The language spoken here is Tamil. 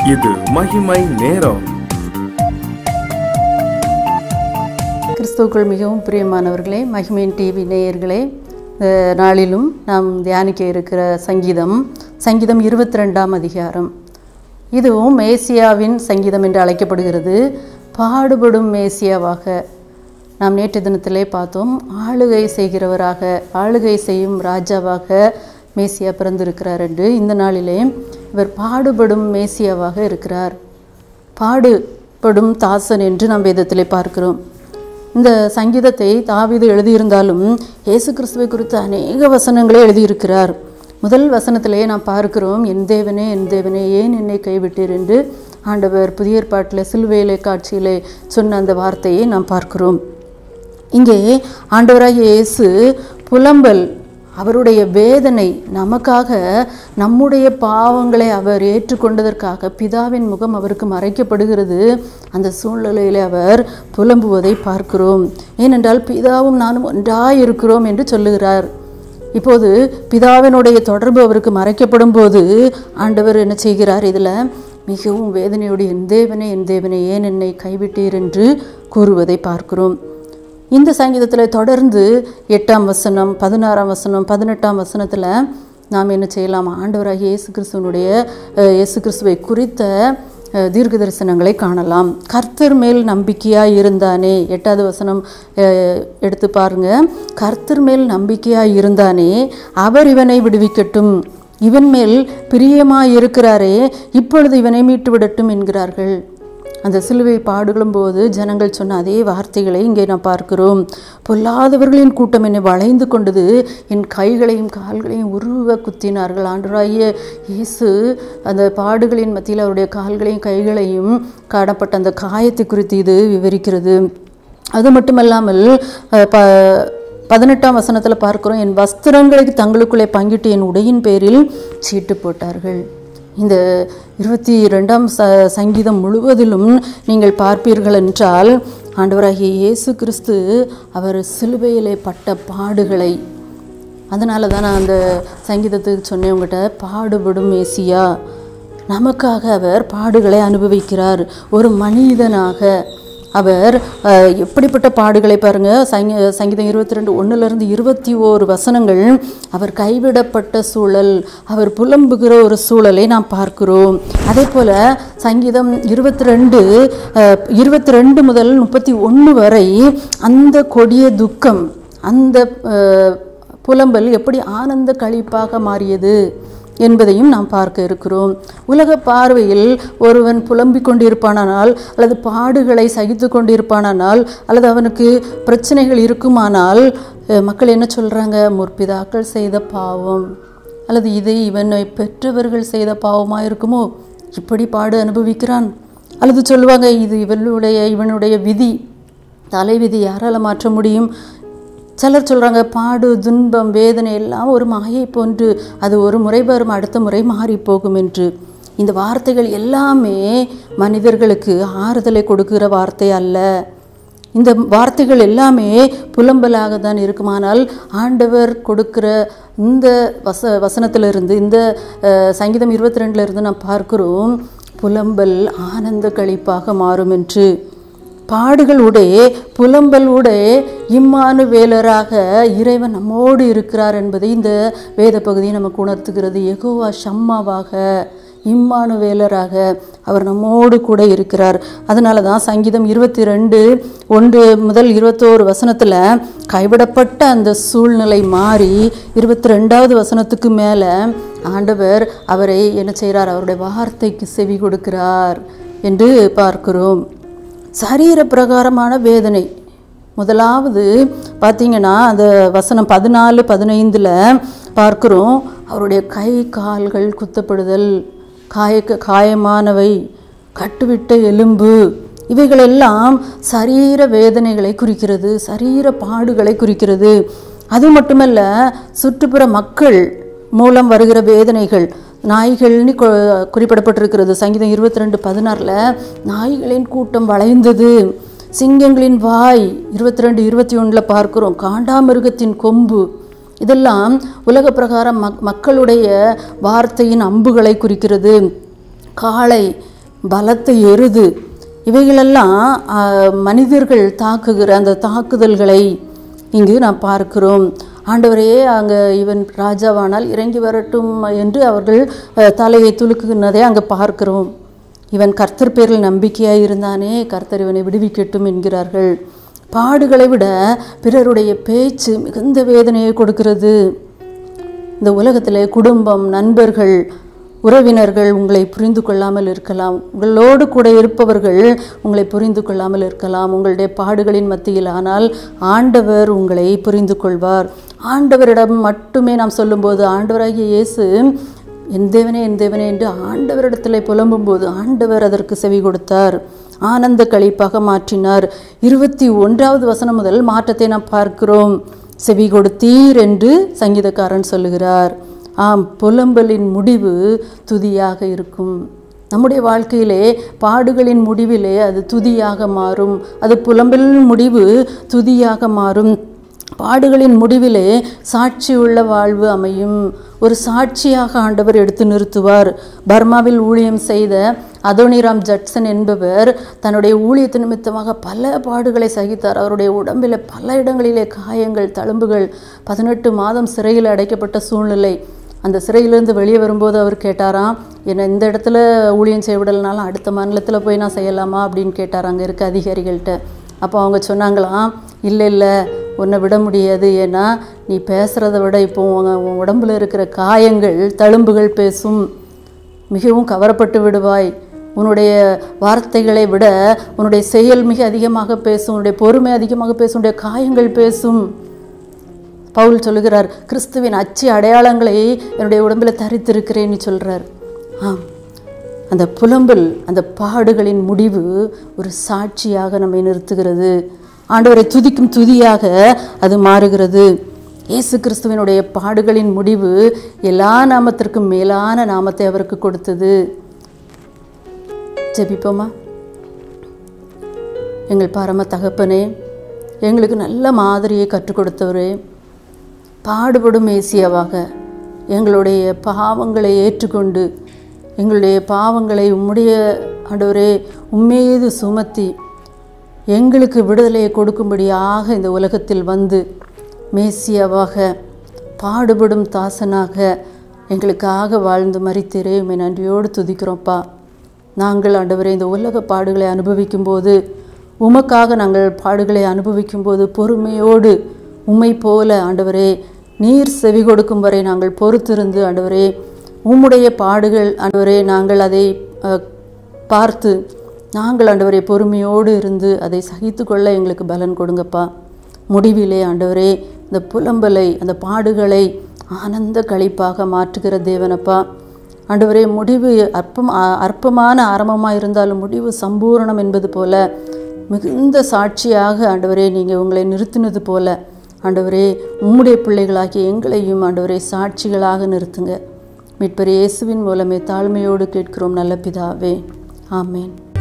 இது மகிமை நேரம் கிறிஸ்துவுக்குள் மிகவும் பிரியமானவர்களே மகிமையின் டிவி நேயர்களே இந்த நாளிலும் நாம் தியானிக்க இருக்கிற சங்கீதம் சங்கீதம் இருபத்தி ரெண்டாம் அதிகாரம் இதுவும் மேசியாவின் சங்கீதம் என்று அழைக்கப்படுகிறது பாடுபடும் மேசியாவாக நாம் நேற்று தினத்திலே பார்த்தோம் ஆளுகை செய்கிறவராக ஆளுகை செய்யும் ராஜாவாக மேசியா பிறந்திருக்கிறார் என்று இந்த நாளிலே இவர் பாடுபடும் மேசியாவாக இருக்கிறார் பாடுபடும் தாசன் என்று நாம் வேதத்திலே பார்க்கிறோம் இந்த சங்கீதத்தை தாவீது எழுதியிருந்தாலும் இயேசு கிறிஸ்துவை குறித்து அநேக வசனங்களை எழுதியிருக்கிறார் முதல் வசனத்திலே நாம் பார்க்கிறோம் என் தேவனே என் தேவனே ஏன் என்னை கைவிட்டீர் என்று ஆண்டவர் புதிய ஏற்பாட்டில் சிலுவையிலே காட்சியிலே சொன்ன அந்த வார்த்தையை நாம் பார்க்கிறோம் இங்கே ஆண்டவராகிய இயேசு புலம்பல் அவருடைய வேதனை நமக்காக நம்முடைய பாவங்களை அவர் ஏற்றுக்கொண்டதற்காக பிதாவின் முகம் அவருக்கு மறைக்கப்படுகிறது அந்த சூழ்நிலையில் அவர் புலம்புவதை பார்க்கிறோம் ஏனென்றால் பிதாவும் நானும் ஒன்றாய் இருக்கிறோம் என்று சொல்லுகிறார் இப்போது பிதாவினுடைய தொடர்பு அவருக்கு மறைக்கப்படும் போது ஆண்டவர் என்ன செய்கிறார் இதில் மிகவும் வேதனையோடு என் தேவனே என் தேவனே ஏன் என்னை கைவிட்டீர் என்று கூறுவதை பார்க்கிறோம் இந்த சங்கீதத்தில் தொடர்ந்து எட்டாம் வசனம் பதினாறாம் வசனம் பதினெட்டாம் வசனத்தில் நாம் என்ன செய்யலாம் ஆண்டவராகிய இயேசு கிறிஸ்துவனுடைய அஹ், இயேசு கிறிஸ்துவை குறித்த அஹ், தீர்க்க தரிசனங்களை காணலாம் கர்த்தர் மேல் நம்பிக்கையாக இருந்தானே எட்டாவது வசனம் அஹ், எடுத்து பாருங்க கர்த்தர் மேல் நம்பிக்கையாக இருந்தானே அவர் இவனை விடுவிக்கட்டும் இவன் மேல் பிரியமாய் இருக்கிறாரே இப்பொழுது இவனை மீட்டு விடட்டும் என்கிறார்கள் அந்த சிலுவை பாடுகளும் போது ஜனங்கள் சொன்ன அதே வார்த்தைகளை இங்கே நாம் பார்க்கிறோம் பொல்லாதவர்களின் கூட்டம் என்னை வளைந்து கொண்டது என் கைகளையும் கால்களையும் உருவ குத்தினார்கள் ஆண்டராகிய இயேசு அந்த பாடுகளின் மத்தியில் அவருடைய கால்களையும் கைகளையும் காணப்பட்ட அந்த காயத்தை குறித்து இது விவரிக்கிறது அது மட்டுமல்லாமல் அஹ், ப பதினெட்டாம் வசனத்தில் பார்க்கிறோம் என் வஸ்திரங்களை தங்களுக்குள்ளே பங்கிட்டு என் உடையின் பேரில் சீட்டு போட்டார்கள் இந்த இருபத்தி ரெண்டாம் ச சங்கீதம் முழுவதிலும் நீங்கள் பார்ப்பீர்கள் என்றால் ஆண்டவராகிய இயேசு கிறிஸ்து அவர் சிலுவையிலே பட்ட பாடுகளை அதனால தான் நான் அந்த சங்கீதத்துக்கு சொன்னேன் உங்கள்கிட்ட பாடுபடும் மேசியா நமக்காக அவர் பாடுகளை அனுபவிக்கிறார் ஒரு மனிதனாக அவர் அஹ், எப்படிப்பட்ட பாடுகளை பாருங்க சங்கி சங்கீதம் இருபத்தி ரெண்டு ஒன்றுலேருந்து இருபத்தி ஓரு வசனங்கள் அவர் கைவிடப்பட்ட சூழல் அவர் புலம்புகிற ஒரு சூழலை நாம் பார்க்கிறோம் அதே போல் சங்கீதம் இருபத்தி ரெண்டு இருபத்தி ரெண்டு முதல் முப்பத்தி ஒன்று வரை அந்த கொடிய துக்கம் அந்த அஹ், புலம்பல் எப்படி ஆனந்த கழிப்பாக மாறியது என்பதையும் நாம் பார்க்க இருக்கிறோம் உலக பார்வையில் ஒருவன் புலம்பிக் கொண்டிருப்பானானால் அல்லது பாடுகளை சகித்து கொண்டிருப்பானானால் அல்லது அவனுக்கு பிரச்சனைகள் இருக்குமானால் அஹ், மக்கள் என்ன சொல்கிறாங்க முற்பிதாக்கள் செய்த பாவம் அல்லது இது இவனை பெற்றவர்கள் செய்த பாவமாக இருக்குமோ இப்படி பாடு அனுபவிக்கிறான் அல்லது சொல்லுவாங்க இது இவனுடைய இவனுடைய விதி தலைவிதி யாரால் மாற்ற முடியும் சிலர் சொல்கிறாங்க பாடு துன்பம் வேதனை எல்லாம் ஒரு மாயை போன்று அது ஒரு முறை வரும் அடுத்த முறை மாறி போகும் என்று இந்த வார்த்தைகள் எல்லாமே மனிதர்களுக்கு ஆறுதலை கொடுக்கிற வார்த்தை அல்ல இந்த வார்த்தைகள் எல்லாமே புலம்பலாக தான் இருக்குமானால் ஆண்டவர் கொடுக்கிற இந்த வச வசனத்திலிருந்து இந்த அஹ், சங்கீதம் இருபத்தி ரெண்டுல இருந்து நாம் பார்க்கிறோம் புலம்பல் ஆனந்த கழிப்பாக மாறும் என்று பாடுகள் உடே புலம்பல் உடே இம்மானு வேலராக இறைவன் நம்மோடு இருக்கிறார் என்பதை இந்த வேத பகுதி நமக்கு உணர்த்துகிறது எகோவா ஷம்மாவாக இம்மானு வேலராக அவர் நம்மோடு கூட இருக்கிறார் அதனால தான் சங்கீதம் இருபத்தி ரெண்டு ஒன்று முதல் இருபத்தோரு வசனத்தில் கைவிடப்பட்ட அந்த சூழ்நிலை மாறி இருபத்தி ரெண்டாவது வசனத்துக்கு மேலே ஆண்டவர் அவரை என்ன செய்கிறார் அவருடைய வார்த்தைக்கு செவி கொடுக்கிறார் என்று பார்க்கிறோம் சரீர பிரகாரமான வேதனை முதலாவது பார்த்தீங்கன்னா அந்த வசனம் பதினாலு பதினைந்தில் பார்க்கிறோம் அவருடைய கை கால்கள் குத்தப்படுதல் காய காயமானவை கட்டுவிட்ட எலும்பு இவைகளெல்லாம் சரீர வேதனைகளை குறிக்கிறது சரீர பாடுகளை குறிக்கிறது அது மட்டுமல்ல சுற்றுப்புற மக்கள் மூலம் வருகிற வேதனைகள் நாய்கள்னு கொ- குறிப்பிடப்பட்டிருக்கிறது சங்கீதம் இருபத்தி ரெண்டு பதினாறில் நாய்களின் கூட்டம் வளைந்தது சிங்கங்களின் வாய் இருபத்தி ரெண்டு இருபத்தி ஒன்றில் பார்க்கிறோம் காண்டாமிருகத்தின் கொம்பு இதெல்லாம் உலக பிரகாரம் மக் மக்களுடைய வார்த்தையின் அம்புகளை குறிக்கிறது காளை பலத்த எருது இவைகளெல்லாம் ஆ, மனிதர்கள் தாக்குகிற அந்த தாக்குதல்களை இங்கு நாம் பார்க்கிறோம் ஆண்டவரே அங்கே இவன் ராஜாவானால் இறங்கி வரட்டும் என்று அவர்கள் அஹ், தலையை துலுக்குனதை அங்கே பார்க்கிறோம் இவன் கர்த்தர் பேரில் நம்பிக்கையாக இருந்தானே கர்த்தர் இவனை விடுவிக்கட்டும் என்கிறார்கள் பாடுகளை விட பிறருடைய பேச்சு மிகுந்த வேதனையை கொடுக்கிறது இந்த உலகத்தில் குடும்பம் நண்பர்கள் உறவினர்கள் உங்களை புரிந்து கொள்ளாமல் இருக்கலாம் உங்களோடு கூட இருப்பவர்கள் உங்களை புரிந்து கொள்ளாமல் இருக்கலாம் உங்களுடைய பாடுகளின் மத்தியில் ஆனால் ஆண்டவர் உங்களை புரிந்து கொள்வார் ஆண்டவரிடம் மட்டுமே நாம் சொல்லும்போது ஆண்டவராகிய இயேசு என் தேவனே என் தேவனே என்று ஆண்டவரிடத்தில் புலம்பும்போது ஆண்டவர் அதற்கு செவி கொடுத்தார் ஆனந்த களிப்பாக மாற்றினார் இருபத்தி ஒன்றாவது வசனம் முதல் மாற்றத்தை நாம் பார்க்கிறோம் செவி கொடுத்தீர் என்று சங்கீதக்காரன் சொல்லுகிறார் ஆம் புலம்பலின் முடிவு துதியாக இருக்கும் நம்முடைய வாழ்க்கையிலே பாடுகளின் முடிவிலே அது துதியாக மாறும் அது புலம்பலின் முடிவு துதியாக மாறும் பாடுகளின் முடிவிலே சாட்சியுள்ள வாழ்வு அமையும் ஒரு சாட்சியாக ஆண்டவர் எடுத்து நிறுத்துவார் பர்மாவில் ஊழியம் செய்த அதோனிராம் ஜட்சன் என்பவர் தன்னுடைய ஊழியத்து நிமித்தமாக பல பாடுகளை சகித்தார் அவருடைய உடம்பில் பல இடங்களிலே காயங்கள் தழும்புகள் பதினெட்டு மாதம் சிறையில் அடைக்கப்பட்ட சூழ்நிலை அந்த சிறையிலேருந்து வெளியே வரும்போது அவர் கேட்டாராம் என்னை இந்த இடத்துல ஊழியம் செய்ய விடலைனாலும் அடுத்த மாநிலத்தில் போய் நான் செய்யலாமா அப்படின்னு கேட்டார் அங்கே இருக்க அதிகாரிகள்கிட்ட அப்போ அவங்க சொன்னாங்களாம் இல்லை இல்லை உன்னை விட முடியாது ஏன்னா நீ பேசுகிறத விட இப்போ உன் உன் உடம்புல இருக்கிற காயங்கள் தழும்புகள் பேசும் மிகவும் கவரப்பட்டு விடுவாய் உன்னுடைய வார்த்தைகளை விட உன்னுடைய செயல் மிக அதிகமாக பேசும் உன்னுடைய பொறுமை அதிகமாக பேசும் உன்னுடைய காயங்கள் பேசும் பவுல் சொல்லுகிறார் கிறிஸ்துவின் அச்சு அடையாளங்களை என்னுடைய உடம்பில் தரித்திருக்கிறேன்னு சொல்கிறார் ஆம் அந்த புலம்பல் அந்த பாடுகளின் முடிவு ஒரு சாட்சியாக நம்மை நிறுத்துகிறது ஆண்டவரை துதிக்கும் துதியாக அது மாறுகிறது இயேசு கிறிஸ்துவினுடைய பாடுகளின் முடிவு எல்லா நாமத்திற்கும் மேலான நாமத்தை அவருக்கு கொடுத்தது ஜெபிப்போமா எங்கள் பரம தகப்பனே எங்களுக்கு நல்ல மாதிரியை கற்றுக் கொடுத்தவரே பாடுபடும் மேசியாவாக எங்களுடைய பாவங்களை ஏற்றுக்கொண்டு எங்களுடைய பாவங்களை உம்முடைய ஆண்டவரே உம்மீது சுமத்தி எங்களுக்கு விடுதலையை கொடுக்கும்படியாக இந்த உலகத்தில் வந்து மேசியாவாக பாடுபடும் தாசனாக எங்களுக்காக வாழ்ந்து மறித்தீரே உம்மை நன்றியோடு துதிக்கிறோம்ப்பா நாங்கள் ஆண்டவரே இந்த உலக பாடுகளை அனுபவிக்கும்போது உமக்காக நாங்கள் பாடுகளை அனுபவிக்கும்போது பொறுமையோடு உம்மை போல ஆண்டவரே நீர் செவி கொடுக்கும் வரை நாங்கள் பொறுத்திருந்து ஆண்டவரே உம்முடைய பாடுகள் ஆண்டவரே நாங்கள் அதை அஹ், பார்த்து நாங்கள் ஆண்டவரே பொறுமையோடு இருந்து அதை சகித்து கொள்ள எங்களுக்கு பலன் கொடுங்கப்பா முடிவிலே ஆண்டவரே இந்த புலம்பலை அந்த பாடுகளை ஆனந்த களிப்பாக மாற்றுகிற தேவனப்பா ஆண்டவரே முடிவு அற்பம் அ- அற்பமான ஆரம்பமாக இருந்தாலும் முடிவு சம்பூரணம் என்பது போல மிகுந்த சாட்சியாக ஆண்டவரே நீங்கள் உங்களை நிறுத்தினது போல ஆண்டவரே உம்முடைய பிள்ளைகளாகிய எங்களையும் ஆண்டவரே சாட்சிகளாக நிறுத்துங்க மீட்பர் இயேசுவின் மூலமே தாழ்மையோடு கேட்கிறோம் நல்ல பிதாவே ஆமேன்